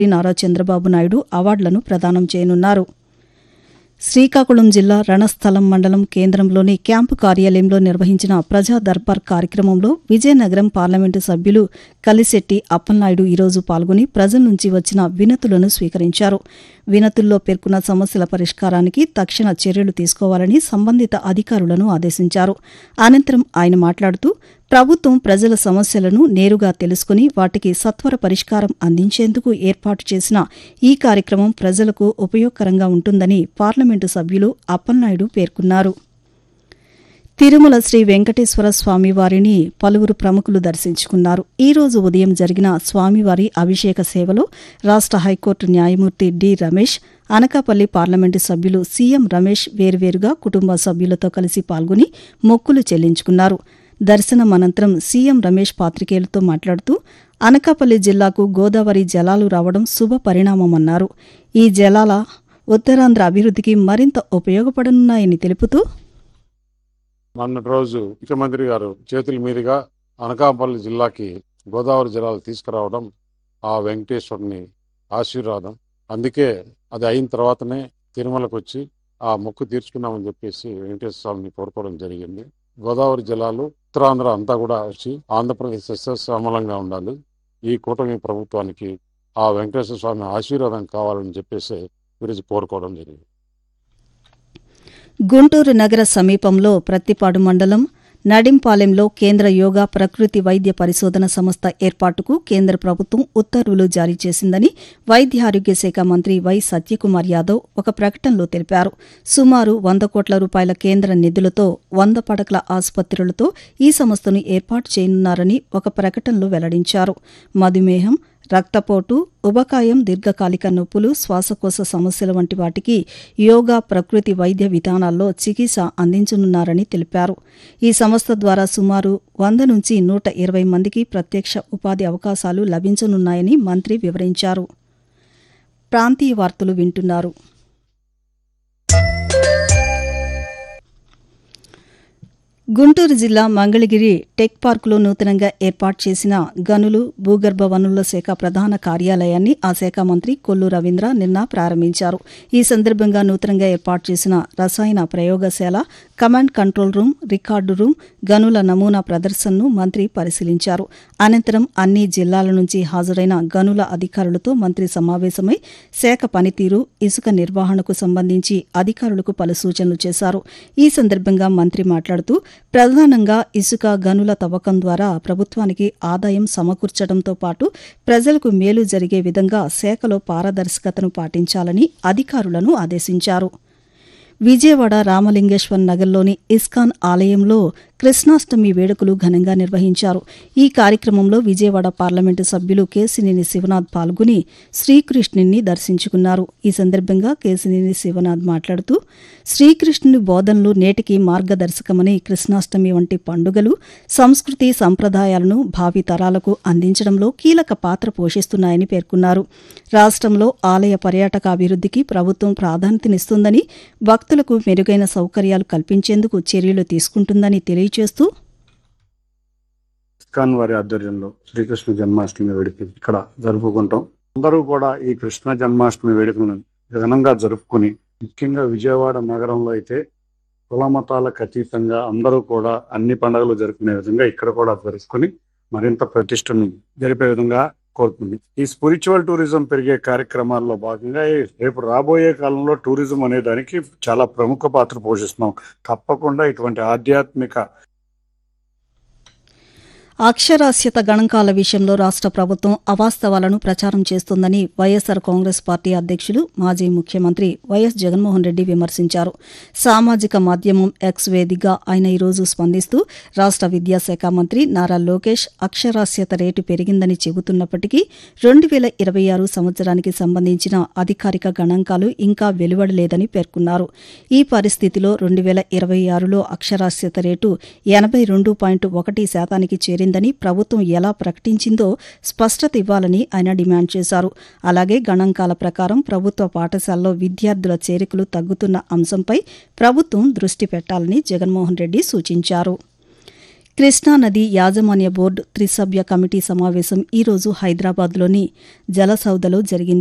నారా చంద్రబాబు నాయుడు అవార్డులను ప్రదానం చేయనున్నారు శ్రీకాకుళం జిల్లా రణస్థలం మండలం కేంద్రంలోని క్యాంపు కార్యాలయంలో నిర్వహించిన ప్రజా దర్బార్ కార్యక్రమంలో విజయనగరం పార్లమెంటు సభ్యులు కలిశెట్టి అప్పలనాయుడు ఈరోజు పాల్గొని ప్రజల నుంచి వచ్చిన వినతులను స్వీకరించారు వినతుల్లో పేర్కొన్న సమస్యల పరిష్కారానికి తక్షణ చర్యలు తీసుకోవాలని సంబంధిత అధికారులను ఆదేశించారు అనంతరం ఆయన మాట్లాడుతూ ప్రభుత్వం ప్రజల సమస్యలను నేరుగా తెలుసుకుని వాటికి సత్వర పరిష్కారం అందించేందుకు ఏర్పాటు చేసిన ఈ కార్యక్రమం ప్రజలకు ఉపయోగకరంగా ఉంటుందని పార్లమెంటు సభ్యులు అప్పలనాయుడు పేర్కొన్నారు తిరుమల శ్రీ వెంకటేశ్వర స్వామివారిని పలువురు ప్రముఖులు దర్శించుకున్నారు ఈ రోజు ఉదయం జరిగిన స్వామివారి అభిషేక సేవలో రాష్ట్ర హైకోర్టు న్యాయమూర్తి డి రమేష్ అనకాపల్లి పార్లమెంటు సభ్యులు సీఎం రమేష్ వేర్వేరుగా కుటుంబ సభ్యులతో కలిసి పాల్గొని మొక్కులు చెల్లించుకున్నారు దర్శనం అనంతరం సీఎం రమేష్ పాత్రికేయులతో మాట్లాడుతూ అనకాపల్లి జిల్లాకు గోదావరి జలాలు రావడం శుభ పరిణామమన్నారు ఈ జలాల ఉత్తరాంధ్ర అభివృద్ధికి మరింత ఉపయోగపడనున్నాయని తెలుపుతూ మొన్నటి రోజు ముఖ్యమంత్రి గారు చేతుల మీదుగా అనకాపల్లి జిల్లాకి గోదావరి జలాలు తీసుకురావడం ఆ వెంకటేశ్వరుని ఆశీర్వాదం అందుకే అది అయిన తర్వాతనే తిరుమలకు వచ్చి ఆ మొక్కు తీర్చుకున్నామని చెప్పేసి వెంకటేశ్వర స్వామిని కోరుకోవడం జరిగింది గోదావరి జలాలు ఉత్తరాంధ్ర అంతా కూడా వచ్చి ఆంధ్రప్రదేశ్ సస్యశ్యామలంగా ఉండాలి ఈ కూటమి ప్రభుత్వానికి ఆ వెంకటేశ్వర స్వామి ఆశీర్వాదం కావాలని చెప్పేసి ఈరోజు కోరుకోవడం జరిగింది గుంటూరు నగర సమీపంలో ప్రత్తిపాడు మండలం నడింపాలెంలో కేంద్ర యోగా ప్రకృతి వైద్య పరిశోధన సంస్థ ఏర్పాటుకు కేంద్ర ప్రభుత్వం ఉత్తర్వులు జారీ చేసిందని వైద్య ఆరోగ్య శాఖ మంత్రి వై సత్యకుమార్ యాదవ్ ఒక ప్రకటనలో తెలిపారు సుమారు వంద కోట్ల రూపాయల కేంద్ర నిధులతో వంద పడకల ఆసుపత్రులతో ఈ సంస్థను ఏర్పాటు చేయనున్నారని ఒక ప్రకటనలో వెల్లడించారు మధుమేహం రక్తపోటు ఉబకాయం దీర్ఘకాలిక నొప్పులు శ్వాసకోశ సమస్యల వంటి వాటికి యోగా ప్రకృతి వైద్య విధానాల్లో చికిత్స అందించనున్నారని తెలిపారు ఈ సంస్థ ద్వారా సుమారు వంద నుంచి నూట ఇరవై మందికి ప్రత్యక్ష ఉపాధి అవకాశాలు లభించనున్నాయని మంత్రి వివరించారు ప్రాంతీయ వార్తలు వింటున్నారు గుంటూరు జిల్లా మంగళగిరి టెక్ పార్కులో నూతనంగా ఏర్పాటు చేసిన గనులు భూగర్భ వనుల శాఖ ప్రధాన కార్యాలయాన్ని ఆ శాఖ మంత్రి కొల్లు రవీంద్ర నిన్న ప్రారంభించారు ఈ సందర్భంగా నూతనంగా ఏర్పాటు చేసిన రసాయన ప్రయోగశాల command control room record room గనుల నమూనా ప్రదర్శనను మంత్రి పరిశీలించారు అనంతరం అన్ని జిల్లాల నుంచి హాజరైన గనుల అధికారులతో మంత్రి సమావేశమై శాఖ పనితీరు ఇసుక నిర్వహణకు సంబంధించి అధికారులకు పలు సూచనలు చేశారు ఈ సందర్భంగా మంత్రి మాట్లాడుతూ ప్రధానంగా ఇసుక గనుల తవ్వకం ద్వారా ప్రభుత్వానికి ఆదాయం సమకూర్చడంతో పాటు ప్రజలకు మేలు జరిగే విధంగా శాఖలో పారదర్శకతను పాటించాలని అధికారులను ఆదేశించారు విజయవాడ రామలింగేశ్వర్ నగర్లోని ఇస్కాన్ ఆలయంలో కృష్ణాష్టమి వేడుకలు ఘనంగా నిర్వహించారు ఈ కార్యక్రమంలో విజయవాడ పార్లమెంటు సభ్యులు కేసినేని శివనాథ్ పాల్గొని శ్రీకృష్ణుని దర్శించుకున్నారు ఈ సందర్భంగా కేసినేని శివనాథ్ మాట్లాడుతూ శ్రీకృష్ణుని బోధనలు నేటికి మార్గదర్శకమని కృష్ణాష్టమి వంటి పండుగలు సంస్కృతి సంప్రదాయాలను భావి తరాలకు అందించడంలో కీలక పాత్ర పోషిస్తున్నాయని పేర్కొన్నారు రాష్ట్రంలో ఆలయ పర్యాటక అభివృద్ధికి ప్రభుత్వం ప్రాధాన్యతనిస్తుందని భక్తులకు మెరుగైన సౌకర్యాలు కల్పించేందుకు చర్యలు తీసుకుంటుందని తెలియజేస్తూ ఇస్కాన్ వారి ఆధ్వర్యంలో శ్రీకృష్ణ జన్మాష్టమి వేడుక ఇక్కడ జరుపుకుంటాం అందరూ కూడా ఈ కృష్ణ జన్మాష్టమి వేడుకలను ఘనంగా జరుపుకుని ముఖ్యంగా విజయవాడ నగరంలో అయితే కుల మతాలకు అతీతంగా అందరూ కూడా అన్ని పండుగలు జరుపుకునే విధంగా ఇక్కడ కూడా జరుపుకుని మరింత ప్రతిష్టను జరిపే విధంగా కోరుతుంది ఈ స్పిరిచువల్ టూరిజం పెరిగే కార్యక్రమాల్లో భాగంగా ఈ రేపు రాబోయే కాలంలో టూరిజం అనే దానికి చాలా ప్రముఖ పాత్ర పోషిస్తున్నాం తప్పకుండా ఇటువంటి ఆధ్యాత్మిక అక్షరాస్యత గణాంకాల విషయంలో రాష్ట్ర ప్రభుత్వం అవాస్తవాలను ప్రచారం చేస్తోందని వైఎస్సార్ కాంగ్రెస్ పార్టీ అధ్యక్షులు మాజీ ముఖ్యమంత్రి వైఎస్ జగన్మోహన్ రెడ్డి విమర్శించారు సామాజిక మాధ్యమం ఎక్స్ వేదికగా ఆయన ఈరోజు స్పందిస్తూ రాష్ట్ర విద్యాశాఖ మంత్రి నారా లోకేష్ అక్షరాస్యత రేటు పెరిగిందని చెబుతున్నప్పటికీ రెండు వేల ఇరవై ఆరు సంవత్సరానికి సంబంధించిన అధికారిక గణాంకాలు ఇంకా వెలువడలేదని పేర్కొన్నారు ఈ పరిస్థితిలో రెండు వేల ఇరవై ఆరులో అక్షరాస్యత రేటు ఎనభై రెండు పాయింట్ ఒకటి శాతానికి చేరింది జరిగిందని ప్రభుత్వం ఎలా ప్రకటించిందో స్పష్టత ఇవ్వాలని ఆయన డిమాండ్ చేశారు అలాగే గణాంకాల ప్రకారం ప్రభుత్వ పాఠశాలలో విద్యార్థుల చేరికలు తగ్గుతున్న అంశంపై ప్రభుత్వం దృష్టి పెట్టాలని జగన్మోహన్ రెడ్డి సూచించారు కృష్ణానది యాజమాన్య బోర్డు త్రిసభ్య కమిటీ సమావేశం ఈరోజు హైదరాబాద్లోని జలసౌదలో జరిగింది